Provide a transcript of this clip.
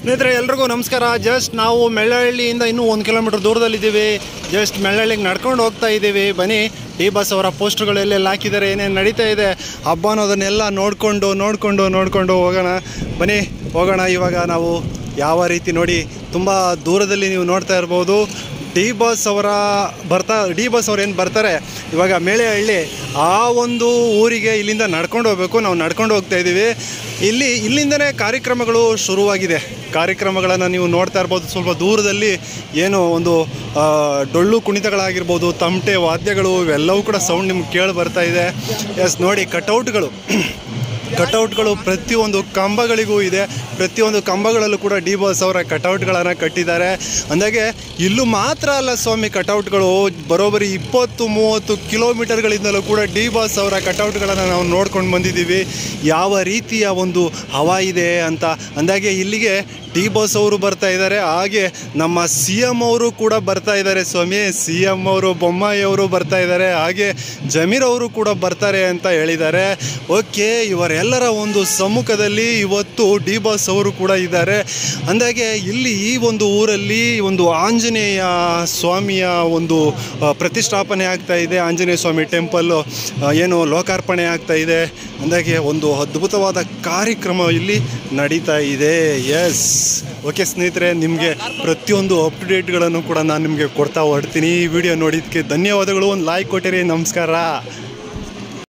ಸ್ನೇಹಿತರೆ ಎಲ್ರಿಗೂ ನಮಸ್ಕಾರ ಜಸ್ಟ್ ನಾವು ಮೆಳ್ಳಹಳ್ಳಿಯಿಂದ ಇನ್ನೂ ಒಂದು ಕಿಲೋಮೀಟರ್ ದೂರದಲ್ಲಿದ್ದೀವಿ ಜಸ್ಟ್ ಮೆಳ್ಳಹಳ್ಳಿಗೆ ನಡ್ಕೊಂಡು ಹೋಗ್ತಾ ಇದ್ದೀವಿ ಬನ್ನಿ ಟಿ ಬಸ್ ಅವರ ಪೋಸ್ಟ್ಗಳೆಲ್ಲ ಹಾಕಿದ್ದಾರೆ ಏನೇನು ನಡೀತಾ ಇದೆ ಹಬ್ಬ ಅನ್ನೋದನ್ನೆಲ್ಲ ನೋಡಿಕೊಂಡು ನೋಡಿಕೊಂಡು ನೋಡಿಕೊಂಡು ಹೋಗೋಣ ಬನ್ನಿ ಹೋಗೋಣ ಇವಾಗ ನಾವು ಯಾವ ರೀತಿ ನೋಡಿ ತುಂಬ ದೂರದಲ್ಲಿ ನೀವು ನೋಡ್ತಾ ಇರ್ಬೋದು ಡಿ ಬಾಸ್ ಅವರ ಬರ್ತಾ ಡಿ ಬಾಸ್ ಅವ್ರು ಏನು ಬರ್ತಾರೆ ಇವಾಗ ಮೇಳೆಹಳ್ಳಿ ಆ ಒಂದು ಊರಿಗೆ ಇಲ್ಲಿಂದ ನಡ್ಕೊಂಡು ಹೋಗ್ಬೇಕು ನಾವು ನಡ್ಕೊಂಡು ಹೋಗ್ತಾ ಇದ್ದೀವಿ ಇಲ್ಲಿ ಇಲ್ಲಿಂದನೇ ಕಾರ್ಯಕ್ರಮಗಳು ಶುರುವಾಗಿದೆ ಕಾರ್ಯಕ್ರಮಗಳನ್ನು ನೀವು ನೋಡ್ತಾ ಇರ್ಬೋದು ಸ್ವಲ್ಪ ದೂರದಲ್ಲಿ ಏನು ಒಂದು ಆ, ಡೊಳ್ಳು ಕುಣಿತಗಳಾಗಿರ್ಬೋದು ತಮಟೆ ವಾದ್ಯಗಳು ಇವೆಲ್ಲವೂ ಕೂಡ ಸೌಂಡ್ ನಿಮ್ಗೆ ಕೇಳಿ ಬರ್ತಾ ಇದೆ ಎಸ್ ನೋಡಿ ಕಟೌಟ್ಗಳು ಕಟೌಟ್ಗಳು ಪ್ರತಿಯೊಂದು ಕಂಬಗಳಿಗೂ ಇದೆ ಪ್ರತಿಯೊಂದು ಕಂಬಗಳಲ್ಲೂ ಕೂಡ ಡಿ ಬಾಸ್ ಅವರ ಕಟೌಟ್ಗಳನ್ನು ಕಟ್ಟಿದ್ದಾರೆ ಅಂದಾಗೆ ಇಲ್ಲೂ ಮಾತ್ರ ಅಲ್ಲ ಸ್ವಾಮಿ ಕಟೌಟ್ಗಳು ಬರೋಬ್ಬರಿ ಇಪ್ಪತ್ತು ಮೂವತ್ತು ಕಿಲೋಮೀಟರ್ಗಳಿಂದಲೂ ಕೂಡ ಡಿ ಬಾಸ್ ಅವರ ಕಟೌಟ್ಗಳನ್ನು ನಾವು ನೋಡ್ಕೊಂಡು ಬಂದಿದ್ದೀವಿ ಯಾವ ರೀತಿಯ ಒಂದು ಹವಾ ಇದೆ ಅಂತ ಅಂದಾಗೆ ಇಲ್ಲಿಗೆ ಡಿ ಬಾಸ್ ಅವರು ಬರ್ತಾ ಇದ್ದಾರೆ ಹಾಗೆ ನಮ್ಮ ಸಿ ಎಮ್ ಅವರು ಕೂಡ ಬರ್ತಾ ಇದ್ದಾರೆ ಸ್ವಾಮಿ ಸಿ ಎಮ್ ಅವರು ಬೊಮ್ಮಾಯಿ ಅವರು ಬರ್ತಾ ಇದ್ದಾರೆ ಹಾಗೆ ಜಮೀರ್ ಅವರು ಕೂಡ ಬರ್ತಾರೆ ಅಂತ ಹೇಳಿದ್ದಾರೆ ಓಕೆ ಇವರೆಲ್ಲರ ಒಂದು ಸಮ್ಮುಖದಲ್ಲಿ ಇವತ್ತು ಡಿ ಬಾಸ್ ಅವರು ಕೂಡ ಇದ್ದಾರೆ ಅಂದಾಗೆ ಇಲ್ಲಿ ಈ ಒಂದು ಊರಲ್ಲಿ ಒಂದು ಆಂಜನೇಯ ಸ್ವಾಮಿಯ ಒಂದು ಆ, ಪ್ರತಿಷ್ಠಾಪನೆ ಆಗ್ತಾ ಇದೆ ಆಂಜನೇಯ ಸ್ವಾಮಿ ಟೆಂಪಲ್ಲು ಏನು ಲೋಕಾರ್ಪಣೆ ಆಗ್ತಾ ಇದೆ ಅಂದಾಗೆ ಒಂದು ಅದ್ಭುತವಾದ ಕಾರ್ಯಕ್ರಮ ಇಲ್ಲಿ ನಡೀತಾ ಇದೆ ಎಸ್ ಓಕೆ ಸ್ನೇಹಿತರೆ ನಿಮಗೆ ಪ್ರತಿಯೊಂದು ಅಪ್ ಟು ಡೇಟ್ಗಳನ್ನು ಕೂಡ ನಾನು ನಿಮಗೆ ಕೊಡ್ತಾ ಹೊಡ್ತೀನಿ ಈ ವಿಡಿಯೋ ನೋಡಿದ್ದಕ್ಕೆ ಧನ್ಯವಾದಗಳು ಒಂದು ಲೈಕ್ ಕೊಟ್ಟಿರಿ ನಮಸ್ಕಾರ